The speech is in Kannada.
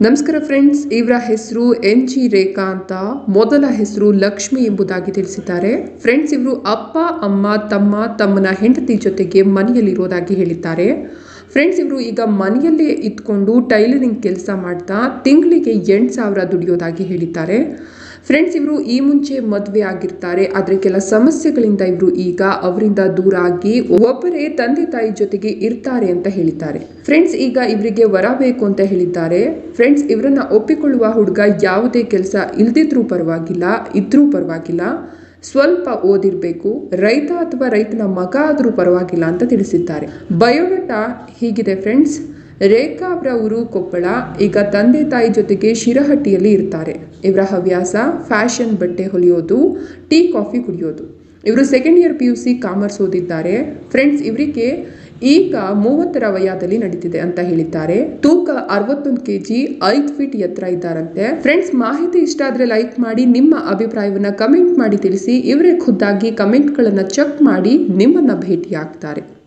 ನಮಸ್ಕಾರ ಫ್ರೆಂಡ್ಸ್ ಇವರ ಹೆಸರು ಎನ್ ಜಿ ರೇಖಾ ಅಂತ ಮೊದಲ ಹೆಸರು ಲಕ್ಷ್ಮಿ ಎಂಬುದಾಗಿ ತಿಳಿಸಿದ್ದಾರೆ ಫ್ರೆಂಡ್ಸ್ ಇವರು ಅಪ್ಪ ಅಮ್ಮ ತಮ್ಮ ತಮ್ಮನ ಹೆಂಡತಿ ಜೊತೆಗೆ ಮನೆಯಲ್ಲಿರೋದಾಗಿ ಹೇಳಿದ್ದಾರೆ ಫ್ರೆಂಡ್ಸ್ ಇವರು ಈಗ ಮನೆಯಲ್ಲೇ ಇದ್ಕೊಂಡು ಟೈಲರಿಂಗ್ ಕೆಲಸ ಮಾಡ್ತಾ ತಿಂಗಳಿಗೆ ಎಂಟು ಸಾವಿರ ದುಡಿಯೋದಾಗಿ ಹೇಳಿದ್ದಾರೆ ಫ್ರೆಂಡ್ಸ್ ಇವರು ಈ ಮುಂಚೆ ಮದುವೆ ಆಗಿರ್ತಾರೆ ಆದರೆ ಕೆಲ ಸಮಸ್ಯೆಗಳಿಂದ ಇವರು ಈಗ ಅವರಿಂದ ದೂರ ಆಗಿ ಒಬ್ಬರೇ ತಂದೆ ತಾಯಿ ಜೊತೆಗೆ ಇರ್ತಾರೆ ಅಂತ ಹೇಳಿದ್ದಾರೆ ಫ್ರೆಂಡ್ಸ್ ಈಗ ಇವರಿಗೆ ವರ ಬೇಕು ಅಂತ ಹೇಳಿದ್ದಾರೆ ಫ್ರೆಂಡ್ಸ್ ಇವರನ್ನ ಒಪ್ಪಿಕೊಳ್ಳುವ ಹುಡುಗ ಯಾವುದೇ ಕೆಲಸ ಇಲ್ದಿದ್ರೂ ಪರವಾಗಿಲ್ಲ ಇದ್ರೂ ಪರವಾಗಿಲ್ಲ ಸ್ವಲ್ಪ ಓದಿರಬೇಕು ರೈತ ಅಥವಾ ರೈತನ ಮಗ ಆದರೂ ಪರವಾಗಿಲ್ಲ ಅಂತ ತಿಳಿಸಿದ್ದಾರೆ ಬಯೋಡಾಟಾ ಹೀಗಿದೆ ಫ್ರೆಂಡ್ಸ್ ರೇಖಾ ಅವರ ಊರು ಕೊಪ್ಪಳ ಈಗ ತಂದೆ ತಾಯಿ ಜೊತೆಗೆ ಶಿರಹಟ್ಟಿಯಲ್ಲಿ ಇರ್ತಾರೆ ಇವರ ಹವ್ಯಾಸ ಫ್ಯಾಷನ್ ಬಟ್ಟೆ ಹೊಲಿಯೋದು ಟೀ ಕಾಫಿ ಕುಡಿಯೋದು ಇವರು second year P U C commerce ಓದಿದ್ದಾರೆ ಫ್ರೆಂಡ್ಸ್ ಇವರಿಗೆ ಈಗ ಮೂವತ್ತರ ವಯದಲ್ಲಿ ನಡೀತಿದೆ ಅಂತ ಹೇಳಿದ್ದಾರೆ ತೂಕ ಅರವತ್ತೊಂದು ಕೆ ಜಿ ಐದು ಫೀಟ್ ಎತ್ತರ ಇದ್ದಾರಂತೆ ಫ್ರೆಂಡ್ಸ್ ಮಾಹಿತಿ ಇಷ್ಟ ಆದ್ರೆ ಲೈಕ್ ಮಾಡಿ ನಿಮ್ಮ ಅಭಿಪ್ರಾಯವನ್ನ ಕಮೆಂಟ್ ಮಾಡಿ ತಿಳಿಸಿ ಇವರೇ ಖುದ್ದಾಗಿ ಕಮೆಂಟ್ಗಳನ್ನು ಚೆಕ್ ಮಾಡಿ ನಿಮ್ಮನ್ನ ಭೇಟಿ ಆಗ್ತಾರೆ